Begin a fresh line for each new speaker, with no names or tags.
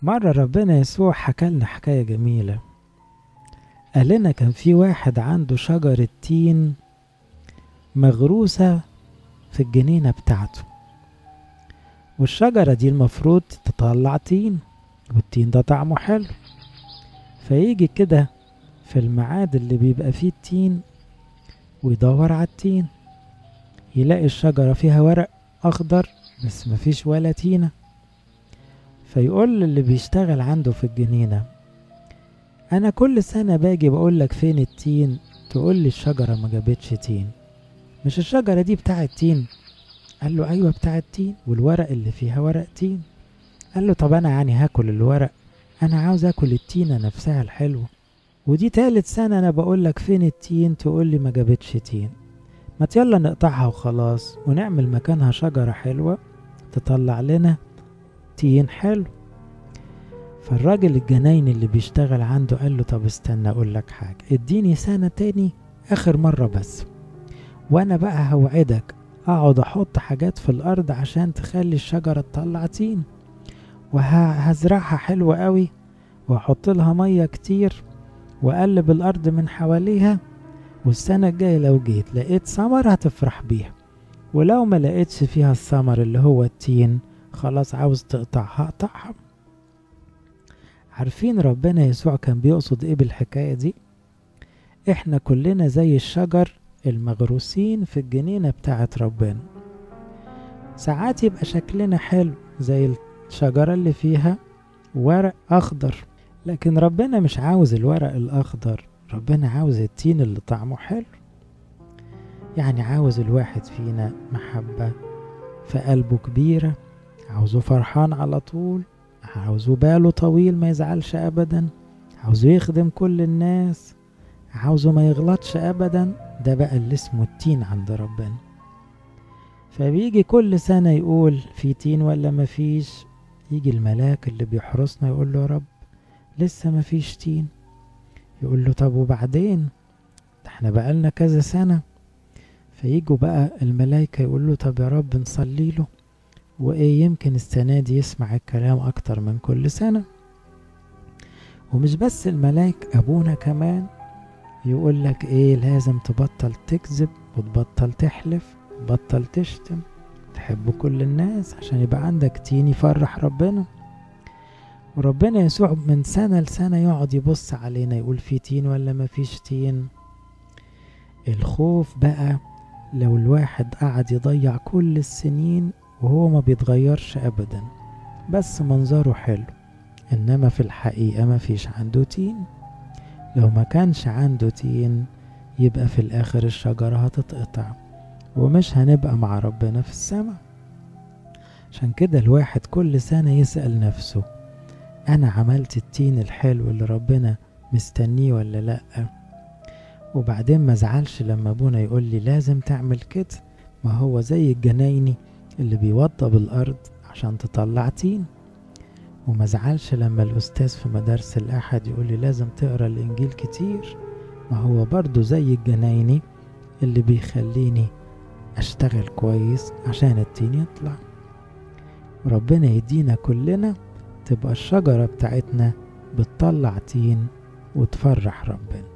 مرة ربنا يسوع حكى لنا حكاية جميلة قال لنا كان في واحد عنده شجرة تين مغروسة في الجنينة بتاعته والشجرة دي المفروض تطلع تين والتين ده طعمه حلو فيجي كده في الميعاد اللي بيبقى فيه التين ويدور على التين يلاقي الشجرة فيها ورق أخضر بس مفيش ولا تينة فيقول اللي بيشتغل عنده في الجنينة أنا كل سنة باجي بقولك فين التين تقول لي الشجرة ما جابتش تين مش الشجرة دي بتاعة تين قال له أيوة بتاعة تين والورق اللي فيها ورق تين قال له طب أنا يعني هاكل الورق أنا عاوز أكل التينة نفسها الحلوة ودي تالت سنة أنا بقولك فين التين تقول لي ما جابتش تين ما يلا نقطعها وخلاص ونعمل مكانها شجرة حلوة تطلع لنا تين حلو فالراجل الجناين اللي بيشتغل عنده قال له طب استنى اقول لك حاجة اديني سنة تاني اخر مرة بس وانا بقى هوعدك اقعد احط حاجات في الارض عشان تخلي الشجرة تطلع تين وهزرعها حلوة قوي واحط لها مية كتير واقلب الارض من حواليها والسنة الجاية لو جيت لقيت ثمر هتفرح بيها ولو ما لقيتش فيها الثمر اللي هو التين خلاص عاوز تقطعها اقطعها عارفين ربنا يسوع كان بيقصد ايه بالحكاية دي احنا كلنا زي الشجر المغروسين في الجنينة بتاعت ربنا ساعات يبقى شكلنا حلو زي الشجرة اللي فيها ورق أخضر لكن ربنا مش عاوز الورق الأخضر ربنا عاوز التين اللي طعمه حلو يعني عاوز الواحد فينا محبة في قلبه كبيرة عاوزه فرحان على طول عاوزه باله طويل ما يزعلش أبدا عاوزه يخدم كل الناس عاوزه ما يغلطش أبدا ده بقى اللي اسمه التين عند ربنا فبيجي كل سنة يقول في تين ولا مفيش يجي الملاك اللي بيحرسنا يقول له يا رب لسه مفيش تين يقول له طب وبعدين ده احنا بقالنا كذا سنة فيجوا بقى الملايكة يقول له طب يا رب نصلي له وإيه يمكن السنة دي يسمع الكلام أكتر من كل سنة ومش بس الملاك أبونا كمان يقول لك إيه لازم تبطل تكذب وتبطل تحلف تبطل تشتم تحب كل الناس عشان يبقى عندك تين يفرح ربنا وربنا يسوع من سنة لسنة يقعد يبص علينا يقول في تين ولا ما فيش تين الخوف بقى لو الواحد قعد يضيع كل السنين وهو ما بيتغيرش أبدا بس منظره حلو إنما في الحقيقة ما فيش عنده تين لو ما كانش عنده تين يبقى في الآخر الشجرة هتتقطع ومش هنبقى مع ربنا في السماء عشان كده الواحد كل سنة يسأل نفسه أنا عملت التين الحلو اللي ربنا مستنيه ولا لأ وبعدين ما زعلش لما أبونا يقول لي لازم تعمل كده ما هو زي الجنايني اللي بيوضب الأرض عشان تطلع تين وما زعلش لما الأستاذ في مدارس الأحد يقول لي لازم تقرأ الإنجيل كتير ما هو برضو زي الجنايني اللي بيخليني أشتغل كويس عشان التين يطلع ربنا يدينا كلنا تبقى الشجرة بتاعتنا بتطلع تين وتفرح ربنا